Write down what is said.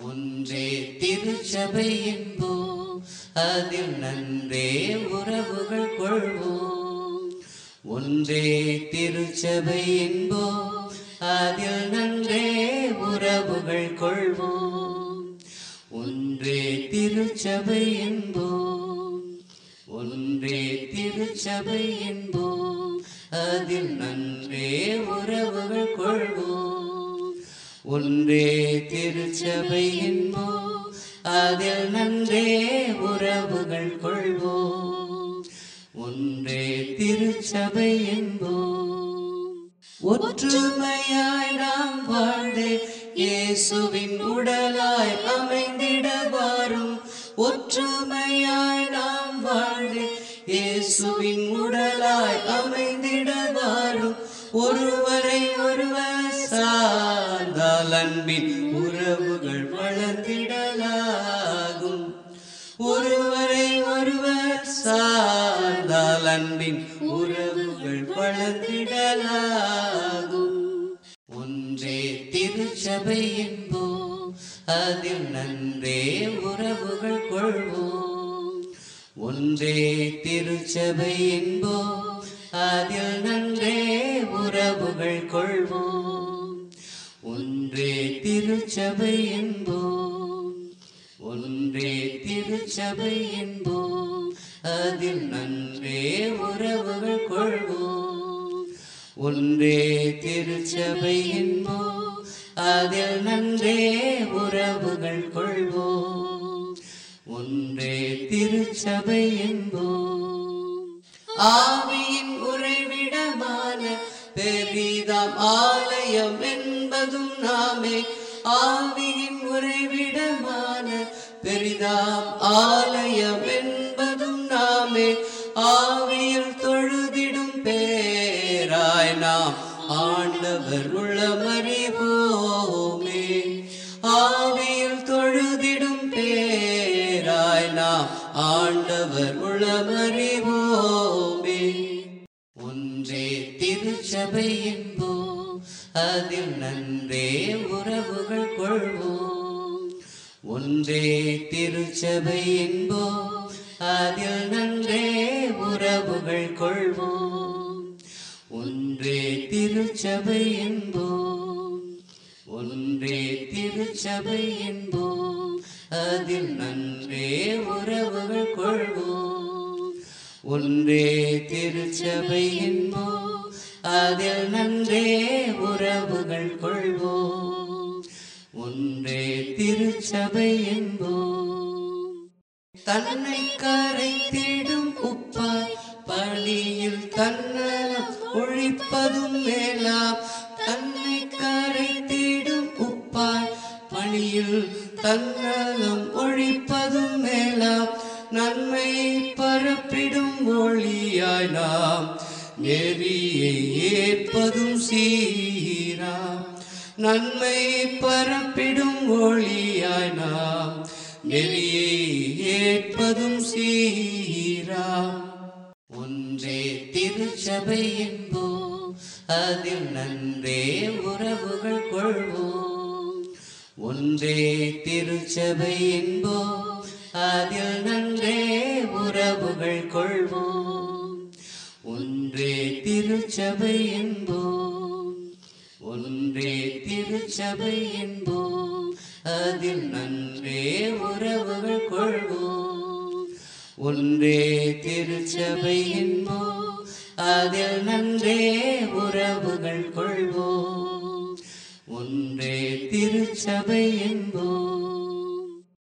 ஒன்றே திருச்சபை என்போம் அதில் நன்றே உறவுகள் கொள்வோம் ஒன்றே திருச்சபை என்போம் அதில் நன்றே உறவுகள் கொள்வோம் ஒன்றே திருச்சபை என்போம் ஒன்றே திருச்சபை என்போம் அதில் நன்றே உறவுகள் கொள்வோம் ஒன்றே திருச்சபை என்போம் அதில் நன்றே உறவுகள் கொள்வோம் ஒன்றே திருச்சபை என்போம் ஒற்றுமையாய் நாம் வாழ்ந்தே இயேசுவின் உடலாய் அமைந்திட வாரும் ஒற்றுமையாய் நாம் வாழ்ந்தே இயேசுவின் உடலாய் அமைந்திட வாரும் ஒருவரை ஒருவர் சார்ந்தால் அன்பின் உறவுகள் வளர்ந்திடலாகும் ஒருவரை ஒருவர் சார்ந்தால் அன்பின் உறவுகள் வளர்ந்திடலாகும் ஒன்றே திருச்சபை என்போம் அதில் நன்றே உறவுகள் கொள்வோம் ஒன்றே திருச்சபை என்போம் அதில் நன்றே உறவுகள் கொள்வோம் ஒன்றே திருச்சபை என்போம் ஒன்றே திருச்சபை என்போம் அதில் நன்றே உறவுகள் கொள்வோம் ஒன்றே திருச்சபை என்போம் அதில் நன்றே உறவுகள் கொள்வோம் ஒன்றே திருச்சபை என்போம் ஆவியின் உறைவிடமான பெரிதாம் ஆலயம் என்பதும் நாமே ஆவியின் உறைவிடமான பெரிதாம் ஆலயம் என்பதும் நாமே ஆவியில் தொழுதிடும் பேராய் நாம் ஆண்டவர் உள்ளமறிவோமே ஆவியில் தொழுதிடும் பேராய் நாம் ஆண்டவர் உள்ளமறிவோமே ஒன்றே திருச்சபை என்போம் அதில் நன்றே உறவுகள் கொள்வோம் ஒன்றே திருச்சபை என்போம் அதில் நன்றே உறவுகள் கொள்வோம் ஒன்றே திருச்சபை என்போம் ஒன்றே திருச்சபை என்போம் அதில் நன்றே உறவுகள் கொள்வோம் ஒன்றே திருச்சபை என்போம் அதில் நன்றே உறவுகள் கொள்வோம் ஒன்றே திருச்சபை என்போம் தன்னை கரைத்திடும் உப்பாய் பணியில் தன்னலம் ஒழிப்பதும் மேலாம் தன்னை கரைத்திடும் உப்பாய் பணியில் தன்னலம் ஒழிப்பதும் மேலாம் நன்மை பரப்பிடும் ஒளியாய் நாம் நெறியை ஏற்பதும் சீரா நன்மை பரப்பிடும் ஒளியாய் நாம் நெறியை ஏற்பதும் சீரா ஒன்றே திருச்சபை என்போம் அதில் நன்றே உறவுகள் கொள்வோம் ஒன்றே திருச்சபை என்போம் அதில் நன்றே உறவுகள் கொள்வோம் ஒன்றே திருச்சபை என்போம் ஒன்றே திருச்சபை என்போம் அதில் நன்றே உறவுகள் கொள்வோம் ஒன்றே திருச்சபை என்போம் அதில் நன்றே உறவுகள் கொள்வோம் ஒன்றே திருச்சபை என்போம்